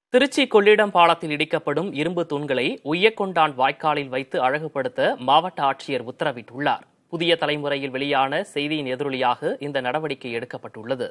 திருச்சி கொள்ளிடம் பாலத்தில் இடிக்கப்படும் இரும்பு தூண்களை உய்யக்கொண்டான் வாய்க்காலில் வைத்து அழகுபடுத்த மாவட்ட ஆட்சியர் உத்தரவிட்டுள்ளார் புதிய தலைமுறையில் வெளியான செய்தியின் எதிரொலியாக இந்த நடவடிக்கை எடுக்கப்பட்டுள்ளது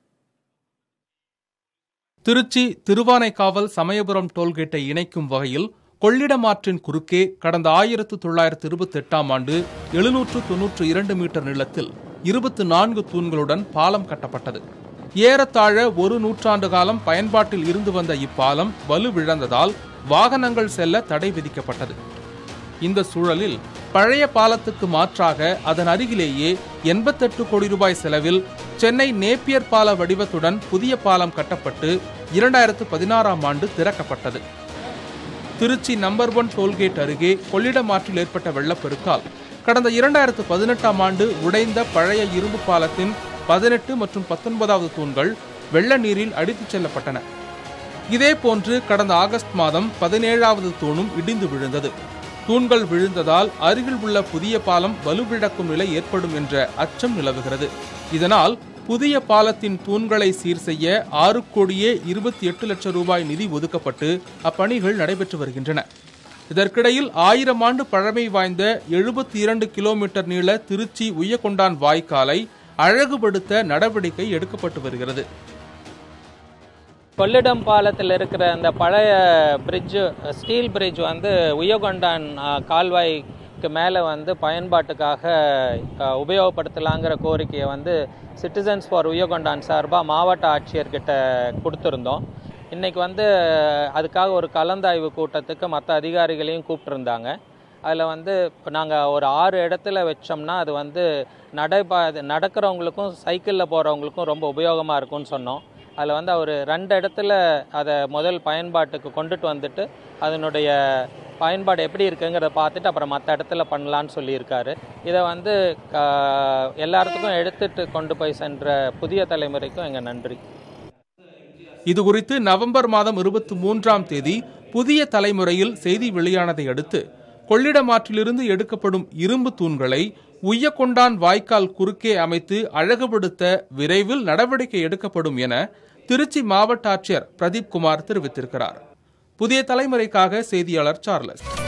திருச்சி திருவானைக்காவல் சமயபுரம் டோல்கேட்டை இணைக்கும் வகையில் கொள்ளிடம் ஆற்றின் குறுக்கே கடந்த ஆயிரத்து தொள்ளாயிரத்து இருபத்தி எட்டாம் ஆண்டு எழுநூற்று தொன்னூற்று இரண்டு மீட்டர் நீளத்தில் இருபத்து நான்கு தூண்களுடன் பாலம் கட்டப்பட்டது ஏறத்தாழ ஒரு நூற்றாண்டு காலம் பயன்பாட்டில் இருந்து வந்த இப்பாலம் வலுவிழந்ததால் வாகனங்கள் செல்ல தடை விதிக்கப்பட்டது இந்த சூழலில் பழைய பாலத்துக்கு மாற்றாக அதன் அருகிலேயே எண்பத்தெட்டு கோடி ரூபாய் செலவில் சென்னை நேப்பியர் பால வடிவத்துடன் புதிய பாலம் கட்டப்பட்டு இரண்டாயிரத்து பதினாறாம் ஆண்டு திறக்கப்பட்டது திருச்சி நம்பர் ஒன் டோல்கேட் அருகே கொள்ளிடம் ஆற்றில் ஏற்பட்ட வெள்ளப்பெருக்கால் கடந்த இரண்டாயிரத்து பதினெட்டாம் ஆண்டு உடைந்த பழைய இரும்பு பாலத்தின் பதினெட்டு மற்றும் பத்தொன்பதாவது தூண்கள் வெள்ள நீரில் அடித்துச் செல்லப்பட்டன இதேபோன்று கடந்த ஆகஸ்ட் மாதம் பதினேழாவது தூணும் இடிந்து விழுந்தது தூண்கள் விழுந்ததால் அருகில் உள்ள புதிய பாலம் வலுவிழக்கும் நிலை ஏற்படும் என்ற அச்சம் நிலவுகிறது இதனால் புதிய பாலத்தின் தூண்களை சீர் செய்ய ஆறு கோடியே இருபத்தி எட்டு லட்சம் ரூபாய் நிதி ஒதுக்கப்பட்டு அப்பணிகள் நடைபெற்று வருகின்றன இதற்கிடையில் ஆயிரம் ஆண்டு பழமை வாய்ந்த எழுபத்தி இரண்டு கிலோமீட்டர் நீள திருச்சி உய்யக்கொண்டான் வாய்க்காலை அழகுபடுத்த நடவடிக்கை எடுக்கப்பட்டு வருகிறது கொள்ளிடம் பாலத்தில் இருக்கிற அந்த பழைய பிரிட்ஜு ஸ்டீல் பிரிட்ஜ் வந்து உயகொண்டான் அஹ், கால்வாய்க்கு மேலே வந்து பயன்பாட்டுக்காக அஹ், உபயோகப்படுத்தலாங்கிற கோரிக்கையை வந்து சிட்டிசன்ஸ் ஃபார் உயகொண்டான் சார்பாக மாவட்ட ஆட்சியர்கிட்ட கொடுத்துருந்தோம் இன்னைக்கு வந்து அதுக்காக ஒரு கலந்தாய்வு கூட்டத்துக்கு மற்ற அதிகாரிகளையும் கூப்பிட்டுருந்தாங்க அதில் வந்து இப்போ நாங்கள் ஒரு ஆறு இடத்துல வச்சோம்னா அது வந்து நடைபா நடக்கிறவங்களுக்கும் சைக்கிளில் போகிறவங்களுக்கும் ரொம்ப உபயோகமாக இருக்கும்னு சொன்னோம் அதில் வந்து அவர் ரெண்டு இடத்துல அதை முதல் பயன்பாட்டுக்கு கொண்டுட்டு வந்துட்டு அதனுடைய பயன்பாடு எப்படி இருக்குங்கிறத பார்த்துட்டு அப்புறம் மற்ற இடத்துல பண்ணலான்னு சொல்லியிருக்காரு இதை வந்து ஆஹ், எல்லாத்துக்கும் எடுத்துட்டு கொண்டு போய் சென்ற புதிய தலைமுறைக்கும் எங்கள் நன்றி இது குறித்து நவம்பர் மாதம் இருபத்தி மூன்றாம் தேதி புதிய தலைமுறையில் செய்தி வெளியானதை அடுத்து கொள்ளிடம் ஆற்றிலிருந்து எடுக்கப்படும் இரும்பு தூண்களை உய்யக்கொண்டான் வாய்க்கால் குறுக்கே அமைத்து அழகுபடுத்த விரைவில் நடவடிக்கை எடுக்கப்படும் என திருச்சி மாவட்ட ஆட்சியர் பிரதீப் குமார் தெரிவித்திருக்கிறார் புதிய தலைமுறைக்காக செய்தியாளர் சார்லஸ்